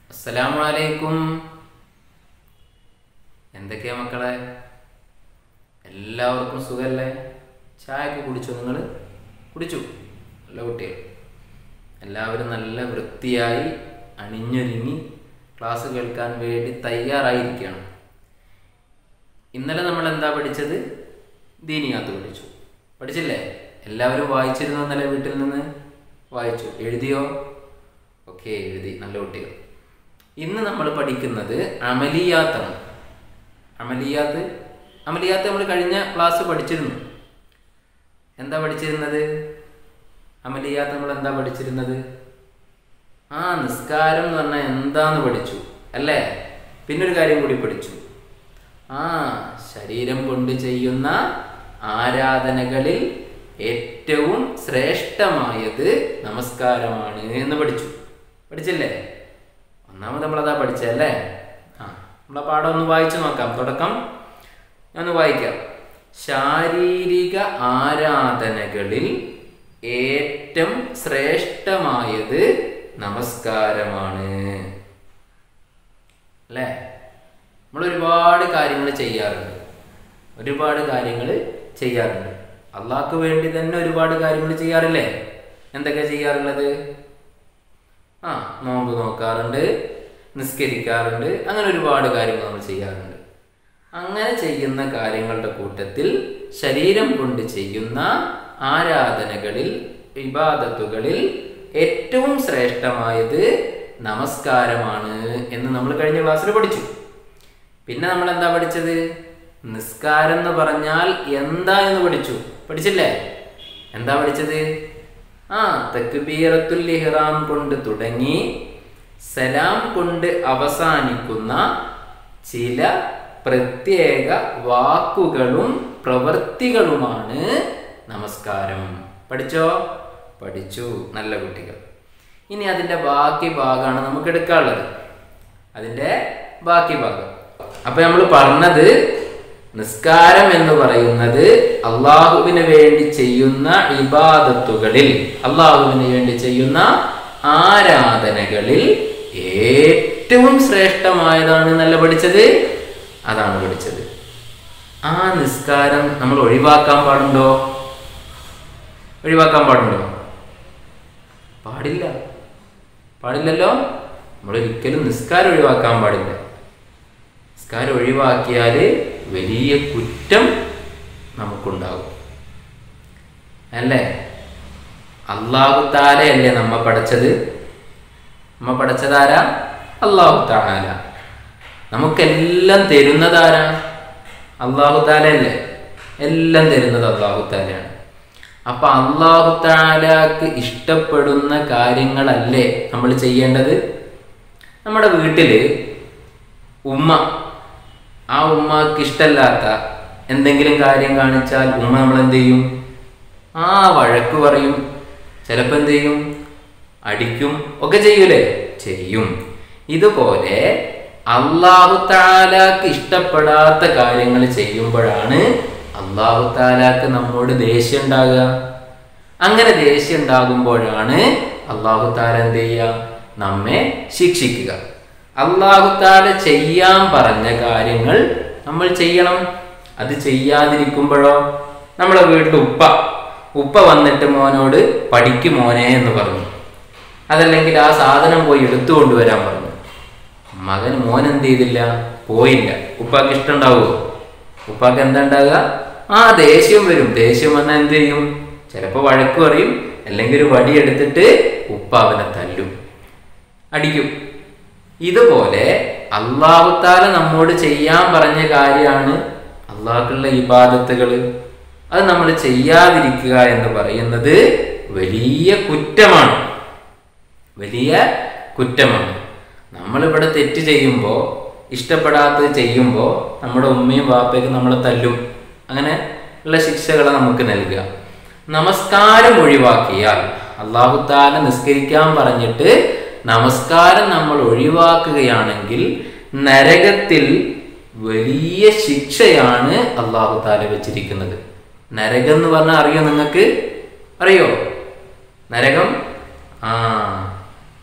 അസ്സലാമു അലൈക്കും എന്തൊക്കെയാ മക്കളെ എല്ലാവർക്കും സുഖല്ലേ ചായ ഒക്കെ കുടിച്ചു നിങ്ങൾ കുടിച്ചു നല്ല കുട്ടികൾ എല്ലാവരും നല്ല വൃത്തിയായി അണിഞ്ഞൊരുങ്ങി ക്ലാസ് കേൾക്കാൻ വേണ്ടി തയ്യാറായിരിക്കുകയാണ് ഇന്നലെ നമ്മൾ എന്താ പഠിച്ചത് ദീനിയാത്ത് പഠിച്ചു പഠിച്ചില്ലേ എല്ലാവരും വായിച്ചിരുന്നു ഇന്നലെ വീട്ടിൽ നിന്ന് വായിച്ചു എഴുതിയോ ഓക്കെ എഴുതി നല്ല കുട്ടികൾ ഇന്ന് നമ്മൾ പഠിക്കുന്നത് അമലിയാത്താണ് അമലിയാത്ത് അമലിയാത്ത് നമ്മൾ കഴിഞ്ഞ ക്ലാസ് പഠിച്ചിരുന്നു എന്താ പഠിച്ചിരുന്നത് അമലിയാത്ത് നമ്മൾ എന്താ പഠിച്ചിരുന്നത് ആ നിസ്കാരം എന്ന് പറഞ്ഞാൽ എന്താന്ന് പഠിച്ചു അല്ലേ പിന്നെ ഒരു കാര്യം കൂടി പഠിച്ചു ആ ശരീരം കൊണ്ട് ചെയ്യുന്ന ആരാധനകളിൽ ഏറ്റവും ശ്രേഷ്ഠമായത് നമസ്കാരമാണ് എന്ന് പഠിച്ചു പഠിച്ചില്ലേ ഒന്നാമത് നമ്മളതാ പഠിച്ചല്ലേ ആ നമ്മളെ പാഠം ഒന്ന് വായിച്ചു നോക്കാം തുടക്കം ഞാനൊന്ന് വായിക്കാം ശാരീരിക ആരാധനകളിൽ ഏറ്റവും ശ്രേഷ്ഠമായത് നമസ്കാരമാണ് അല്ലേ നമ്മൾ ഒരുപാട് കാര്യങ്ങൾ ചെയ്യാറുണ്ട് ഒരുപാട് കാര്യങ്ങൾ ചെയ്യാറുണ്ട് അള്ളാഹ്ക്ക് വേണ്ടി തന്നെ ഒരുപാട് കാര്യങ്ങൾ ചെയ്യാറില്ലേ എന്തൊക്കെ ചെയ്യാറുള്ളത് ആ നോമ്പ് നോക്കാറുണ്ട് നിസ്കരിക്കാറുണ്ട് അങ്ങനെ ഒരുപാട് കാര്യങ്ങൾ നമ്മൾ ചെയ്യാറുണ്ട് അങ്ങനെ ചെയ്യുന്ന കാര്യങ്ങളുടെ കൂട്ടത്തിൽ ശരീരം കൊണ്ട് ചെയ്യുന്ന ആരാധനകളിൽ വിവാദത്തുകളിൽ ഏറ്റവും ശ്രേഷ്ഠമായത് നമസ്കാരമാണ് എന്ന് നമ്മൾ കഴിഞ്ഞ ക്ലാസ്സിൽ പഠിച്ചു പിന്നെ നമ്മൾ എന്താ പഠിച്ചത് നിസ്കാരം എന്ന് പറഞ്ഞാൽ എന്താ എന്ന് പഠിച്ചു പഠിച്ചില്ലേ എന്താ പഠിച്ചത് ആ തക്ബീറത്തുൽ ഇഹ്റാം കൊണ്ട് തുടങ്ങി സലാം കൊണ്ട് അവസാനിക്കുന്ന ചില പ്രത്യേക വാക്കുകളും പ്രവൃത്തികളുമാണ് നമസ്കാരം പഠിച്ചോ പഠിച്ചു നല്ല കുട്ടികൾ ഇനി അതിൻ്റെ ബാക്കി ഭാഗമാണ് നമുക്ക് എടുക്കാനുള്ളത് അതിൻ്റെ ബാക്കി ഭാഗം അപ്പൊ നമ്മൾ പറഞ്ഞത് നിസ്കാരം എന്ന് പറയുന്നത് അള്ളാഹുവിന് വേണ്ടി ചെയ്യുന്ന ഇബാദത്തുകളിൽ അള്ളാഹുവിന് വേണ്ടി ചെയ്യുന്ന ആരാധനകളിൽ ഏറ്റവും ശ്രേഷ്ഠമായതാണ് നല്ല പഠിച്ചത് അതാണ് പഠിച്ചത് ആ നിസ്കാരം നമ്മൾ ഒഴിവാക്കാൻ പാടുണ്ടോ ഒഴിവാക്കാൻ പാടുണ്ടോ പാടില്ല പാടില്ലല്ലോ നമ്മൾ ഒരിക്കലും നിസ്കാരം ഒഴിവാക്കാൻ പാടില്ല നിസ്കാരം ഒഴിവാക്കിയാൽ വലിയ കുറ്റം നമുക്കുണ്ടാകും അല്ലേ അള്ളാഹു താലയല്ലേ നമ്മ പഠിച്ചത് നമ്മ പഠിച്ചതാരാ അള്ളാഹു താല നമുക്കെല്ലാം തരുന്നതാരാ അള്ളാഹു താലയല്ലേ എല്ലാം തരുന്നത് അള്ളാഹു താലയാണ് അപ്പൊ അള്ളാഹു താലാക്ക് ഇഷ്ടപ്പെടുന്ന കാര്യങ്ങളല്ലേ നമ്മൾ ചെയ്യേണ്ടത് നമ്മുടെ വീട്ടില് ഉമ്മ ആ ഉമ്മക്ക് ഇഷ്ടമല്ലാത്ത എന്തെങ്കിലും കാര്യം കാണിച്ചാൽ ഉമ്മ നമ്മൾ എന്ത് ചെയ്യും ആ വഴക്ക് പറയും ചിലപ്പോൾ എന്ത് ചെയ്യും അടിക്കും ഒക്കെ ചെയ്യൂലേ ചെയ്യും ഇതുപോലെ അള്ളാഹു താലാക്ക് ഇഷ്ടപ്പെടാത്ത കാര്യങ്ങൾ ചെയ്യുമ്പോഴാണ് അള്ളാഹു താലാക്ക് നമ്മോട് ദേഷ്യം ഉണ്ടാകുക അങ്ങനെ ദേഷ്യം ഉണ്ടാകുമ്പോഴാണ് അള്ളാഹു താല എന്ത് ചെയ്യുക നമ്മെ ശിക്ഷിക്കുക അള്ളാഹുത്താല ചെയ്യാൻ പറഞ്ഞ കാര്യങ്ങൾ നമ്മൾ ചെയ്യണം അത് ചെയ്യാതിരിക്കുമ്പോഴോ നമ്മളെ വീട്ടിൽ ഉപ്പ ഉപ്പ വന്നിട്ട് മോനോട് പഠിക്ക് മോനെ എന്ന് പറഞ്ഞു അതല്ലെങ്കിൽ ആ സാധനം പോയി എടുത്തു കൊണ്ടുവരാൻ പറഞ്ഞു മകൻ മോൻ എന്ത് ചെയ്തില്ല പോയില്ല ഉപ്പാക്ക് ഇഷ്ടം ഉണ്ടാവുമോ ഉപ്പാക്ക് എന്താ ഉണ്ടാകുക ആ ദേഷ്യം വരും ദേഷ്യം വന്നാൽ എന്ത് ചെയ്യും ചിലപ്പോൾ വഴക്ക് പറയും അല്ലെങ്കിൽ ഒരു വടി എടുത്തിട്ട് ഉപ്പ അവനെ തല്ലും അടിക്കും ഇതുപോലെ അള്ളാഹുത്താല നമ്മോട് ചെയ്യാൻ പറഞ്ഞ കാര്യമാണ് അള്ളാഹുക്കുള്ള ഇബാദത്തുകൾ അത് നമ്മൾ ചെയ്യാതിരിക്കുക എന്ന് പറയുന്നത് വലിയ കുറ്റമാണ് വലിയ കുറ്റമാണ് നമ്മളിവിടെ തെറ്റ് ചെയ്യുമ്പോൾ ഇഷ്ടപ്പെടാത്തത് ചെയ്യുമ്പോൾ നമ്മുടെ ഉമ്മയും വാപ്പയൊക്കെ നമ്മളെ തല്ലും അങ്ങനെ ഉള്ള ശിക്ഷകളെ നമുക്ക് നൽകുക നമസ്കാരം ഒഴിവാക്കിയാൽ അള്ളാഹുത്താല നിസ്കരിക്കാൻ പറഞ്ഞിട്ട് നമസ്കാരം നമ്മൾ ഒഴിവാക്കുകയാണെങ്കിൽ നരകത്തിൽ വലിയ ശിക്ഷയാണ് അള്ളാഹു താല വെച്ചിരിക്കുന്നത് നരകം എന്ന് പറഞ്ഞാൽ അറിയോ നിങ്ങൾക്ക് അറിയോ നരകം ആ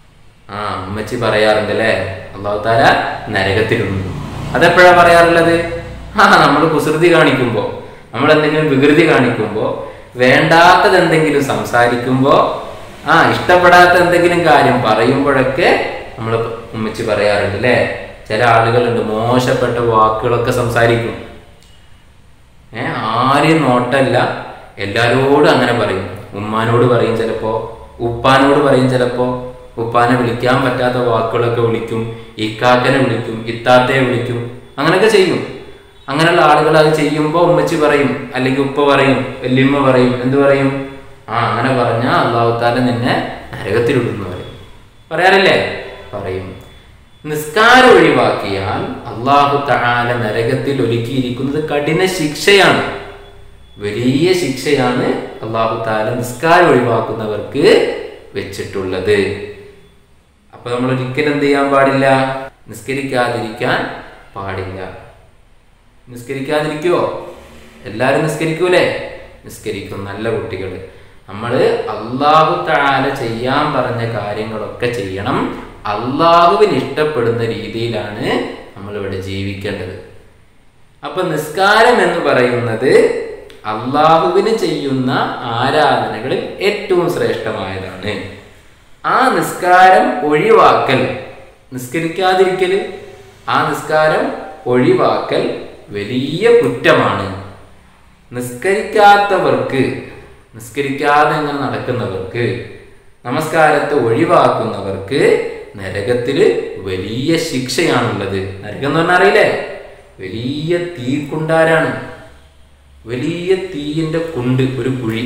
ആ ഉമ്മച്ചി പറയാറുണ്ട് അല്ലേ അള്ളാഹു താല നരകത്തിലുണ്ട് അതെപ്പോഴാ പറയാറുള്ളത് ആ നമ്മൾ കുസൃതി കാണിക്കുമ്പോ നമ്മൾ എന്തെങ്കിലും വികൃതി കാണിക്കുമ്പോ വേണ്ടാത്തത് എന്തെങ്കിലും സംസാരിക്കുമ്പോ ആ ഇഷ്ടപ്പെടാത്ത എന്തെങ്കിലും കാര്യം പറയുമ്പോഴൊക്കെ നമ്മൾ ഉമ്മച്ചി പറയാറുണ്ട് അല്ലേ ചില ആളുകളുണ്ട് മോശപ്പെട്ട വാക്കുകളൊക്കെ സംസാരിക്കും ഏ ആരെയും നോട്ടല്ല എല്ലാരോടും അങ്ങനെ പറയും ഉമ്മാനോട് പറയും ചിലപ്പോ ഉപ്പാനോട് പറയും ചിലപ്പോ ഉപ്പാനെ വിളിക്കാൻ പറ്റാത്ത വാക്കുകളൊക്കെ വിളിക്കും ഇക്കാക്കനെ വിളിക്കും ഇത്താത്തയെ വിളിക്കും അങ്ങനെയൊക്കെ ചെയ്യും അങ്ങനെയുള്ള ആളുകൾ അത് ചെയ്യുമ്പോൾ ഉമ്മച്ചി പറയും അല്ലെങ്കിൽ ഉപ്പ പറയും വല്യമ്മ പറയും എന്ത് പറയും ആ അങ്ങനെ പറഞ്ഞാൽ അള്ളാഹുത്താല നിന്നെ നരകത്തിലിടുന്നു പറയും പറയാറില്ലേ പറയും നിസ്കാരം ഒഴിവാക്കിയാൽ അള്ളാഹു തആല നരകത്തിൽ ഒരുക്കിയിരിക്കുന്നത് കഠിന ശിക്ഷയാണ് വലിയ ശിക്ഷയാണ് അള്ളാഹു താല നിസ്കാരം ഒഴിവാക്കുന്നവർക്ക് വെച്ചിട്ടുള്ളത് അപ്പൊ നമ്മൾ ഒരിക്കലും എന്ത് ചെയ്യാൻ പാടില്ല നിസ്കരിക്കാതിരിക്കാൻ പാടില്ല നിസ്കരിക്കാതിരിക്കുവോ എല്ലാരും നിസ്കരിക്കൂലേ നിസ്കരിക്കും നല്ല കുട്ടികൾ നമ്മൾ അള്ളാഹു താല ചെയ്യാൻ പറഞ്ഞ കാര്യങ്ങളൊക്കെ ചെയ്യണം അള്ളാഹുവിന് ഇഷ്ടപ്പെടുന്ന രീതിയിലാണ് നമ്മൾ ഇവിടെ ജീവിക്കേണ്ടത് അപ്പൊ നിസ്കാരം എന്ന് പറയുന്നത് അള്ളാഹുവിന് ചെയ്യുന്ന ആരാധനകളിൽ ഏറ്റവും ശ്രേഷ്ഠമായതാണ് ആ നിസ്കാരം ഒഴിവാക്കൽ നിസ്കരിക്കാതിരിക്കൽ ആ നിസ്കാരം ഒഴിവാക്കൽ വലിയ കുറ്റമാണ് നിസ്കരിക്കാത്തവർക്ക് നിസ്കരിക്കാതെ ഇങ്ങനെ നടക്കുന്നവർക്ക് നമസ്കാരത്തെ ഒഴിവാക്കുന്നവർക്ക് നരകത്തിൽ വലിയ ശിക്ഷയാണുള്ളത് നരകം എന്ന് പറഞ്ഞാൽ അറിയില്ലേ വലിയ തീക്കുണ്ടാരാണ് വലിയ തീയിന്റെ കുണ്ട് ഒരു കുഴി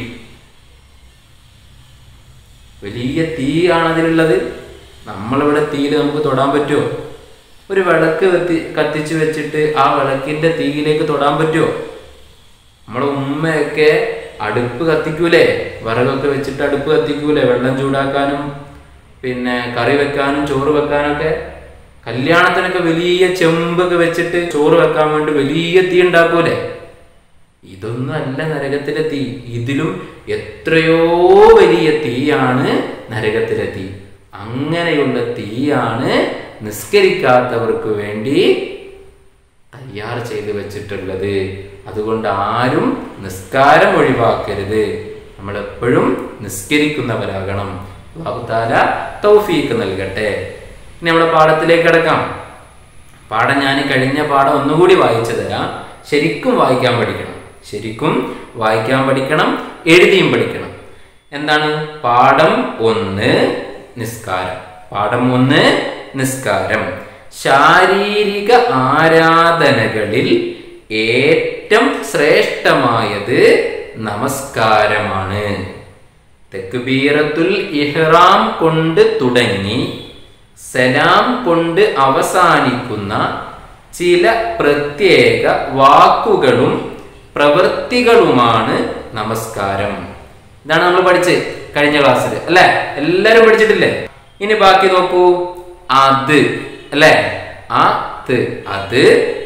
വലിയ തീയാണ് അതിലുള്ളത് നമ്മളിവിടെ തീയിൽ നമുക്ക് തൊടാൻ പറ്റുമോ ഒരു വിളക്ക് കത്തി കത്തിച്ച് വെച്ചിട്ട് ആ വിളക്കിന്റെ തീയിലേക്ക് തൊടാൻ പറ്റുമോ നമ്മളെ ഉമ്മയൊക്കെ അടുപ്പ് കത്തിക്കൂലേ വിറകൊക്കെ വെച്ചിട്ട് അടുപ്പ് കത്തിക്കൂലേ വെള്ളം ചൂടാക്കാനും പിന്നെ കറി വെക്കാനും ചോറ് വെക്കാനൊക്കെ കല്യാണത്തിനൊക്കെ വലിയ ചെമ്പൊക്കെ വെച്ചിട്ട് ചോറ് വെക്കാൻ വേണ്ടി വലിയ തീ ഉണ്ടാക്കൂലേ ഇതൊന്നും അല്ല നരകത്തിലെ തീ ഇതിലും എത്രയോ വലിയ തീയാണ് നരകത്തിലെ തീ അങ്ങനെയുള്ള തീയാണ് നിസ്കരിക്കാത്തവർക്ക് വേണ്ടി തയ്യാർ ചെയ്ത് വെച്ചിട്ടുള്ളത് അതുകൊണ്ട് ആരും നിസ്കാരം ഒഴിവാക്കരുത് നമ്മൾ എപ്പോഴും നിസ്കരിക്കുന്നവരാകണം ബാബുത്താല തൗഫീക്ക് നൽകട്ടെ ഇനി നമ്മുടെ പാഠത്തിലേക്ക് കിടക്കാം പാഠം ഞാൻ കഴിഞ്ഞ പാഠം ഒന്നുകൂടി വായിച്ചു തരാം ശരിക്കും വായിക്കാൻ പഠിക്കണം ശരിക്കും വായിക്കാൻ പഠിക്കണം എഴുതിയും പഠിക്കണം എന്താണ് പാഠം ഒന്ന് നിസ്കാരം പാഠം ഒന്ന് നിസ്കാരം ശാരീരിക ആരാധനകളിൽ ഏറ്റവും ശ്രേഷ്ഠമായത് നമസ്കാരമാണ് തെക്കുബീറത്തുൽ ഇഹ്റാം കൊണ്ട് തുടങ്ങി സലാം കൊണ്ട് അവസാനിക്കുന്ന ചില പ്രത്യേക വാക്കുകളും പ്രവൃത്തികളുമാണ് നമസ്കാരം ഇതാണ് നമ്മൾ പഠിച്ചത് കഴിഞ്ഞ ക്ലാസ്സിൽ അല്ലെ എല്ലാരും പഠിച്ചിട്ടില്ലേ ഇനി ബാക്കി നോക്കൂ അത് അല്ലെ അത് അത്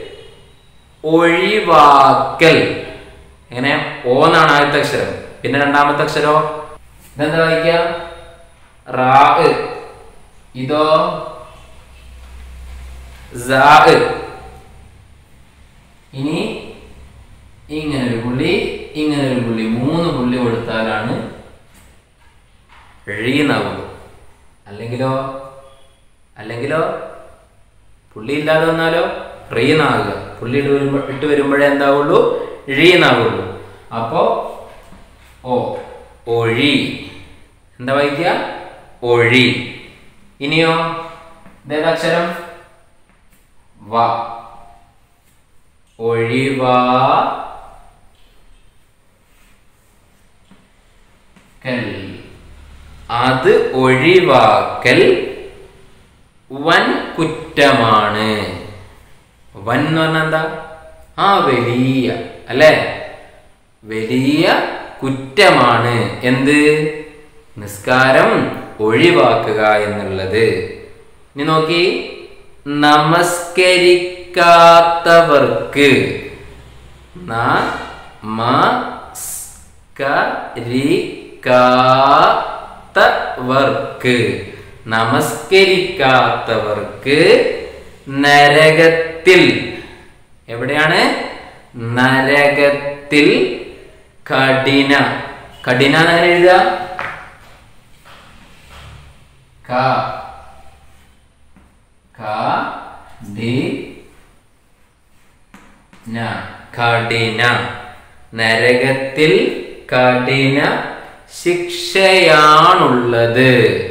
ഒഴിവാക്കൽ എങ്ങനെ ഓ എന്നാണ് ആദ്യത്തെ അക്ഷരം പിന്നെ രണ്ടാമത്തെ അക്ഷരോ ഇതെന്താ വായിക്ക റാ ഇതോ സാ ഇനി ഇങ്ങനെ ഒരു പുള്ളി ഇങ്ങനെ ഒരു പുള്ളി മൂന്ന് പുള്ളി കൊടുത്താലാണ് ഴീന്നാവുള്ളൂ അല്ലെങ്കിലോ അല്ലെങ്കിലോ പുള്ളി ഇല്ലാതെ വന്നാലോ റീന്നാകുക പുള്ളി ഇട്ട് വരുമ്പോ ഇട്ട് വരുമ്പോഴേ എന്താവുള്ളൂ ഴീന്നാവുള്ളൂ അപ്പോ ഓ ഒഴി എന്താ വായിക്കുക ഒഴി ഇനിയോ ഇതേതക്ഷരം വ ഒഴിവാ കൽ അത് ഒഴിവാക്കൽ വൻ കുറ്റമാണ് വൻ എന്ന് പറഞ്ഞാൽ എന്താ ആ വലിയ അല്ലെ വലിയ കുറ്റമാണ് എന്ത് നിസ്കാരം ഒഴിവാക്കുക എന്നുള്ളത് ഇനി നോക്കി നമസ്കരിക്കാത്തവർക്ക് നമസ്കരിക്കാത്തവർക്ക് നമസ്കരിക്കാത്തവർക്ക് നരകത്തിൽ എവിടെയാണ് നരകത്തിൽ കഠിന കഠിന എങ്ങനെ എഴുതുക ക ക ഡി ന കഠിന നരകത്തിൽ കഠിന ശിക്ഷയാണുള്ളത്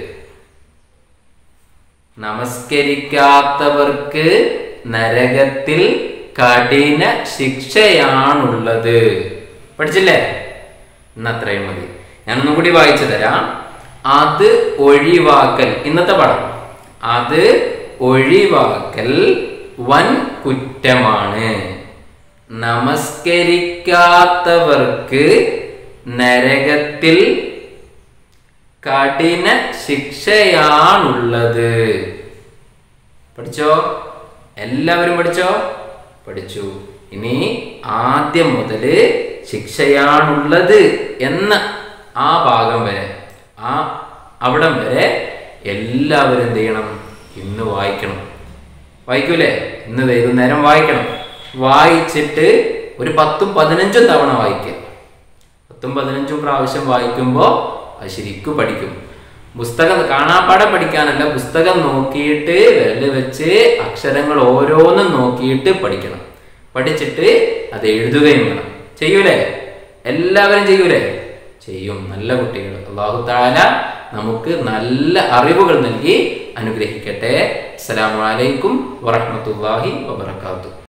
നമസ്കരിക്കാത്തവർക്ക് നരകത്തിൽ കഠിന ശിക്ഷയാണുള്ളത് പഠിച്ചില്ലേ ഇന്ന് അത്രയും മതി ഞാനൊന്നും കൂടി വായിച്ചു തരാം അത് ഒഴിവാക്കൽ ഇന്നത്തെ പടം അത് ഒഴിവാക്കൽ വൻ കുറ്റമാണ് നമസ്കരിക്കാത്തവർക്ക് നരകത്തിൽ കഠിന ശിക്ഷയാണുള്ളത് പഠിച്ചോ എല്ലാവരും പഠിച്ചോ പഠിച്ചു ഇനി ആദ്യം മുതല് ശിക്ഷയാണുള്ളത് എന്ന ആ ഭാഗം വരെ ആ അവിടം വരെ എല്ലാവരും എന്ത് ചെയ്യണം ഇന്ന് വായിക്കണം വായിക്കൂലേ ഇന്ന് വൈകുന്നേരം വായിക്കണം വായിച്ചിട്ട് ഒരു പത്തും പതിനഞ്ചും തവണ വായിക്കുക പത്തും പതിനഞ്ചും പ്രാവശ്യം വായിക്കുമ്പോൾ അത് ശരിക്കും പഠിക്കും പുസ്തകം കാണാപ്പാടെ പഠിക്കാനല്ല പുസ്തകം നോക്കിയിട്ട് വിരല് വെച്ച് അക്ഷരങ്ങൾ ഓരോന്നും നോക്കിയിട്ട് പഠിക്കണം പഠിച്ചിട്ട് അത് എഴുതുകയും വേണം ചെയ്യൂലേ എല്ലാവരും ചെയ്യൂലേ ചെയ്യും നല്ല കുട്ടികൾ അള്ളാഹു താല നമുക്ക് നല്ല അറിവുകൾ നൽകി അനുഗ്രഹിക്കട്ടെ അസ്സലാമു അലൈക്കും വറഹ്മത്തുള്ളാഹി വബറകാതുഹു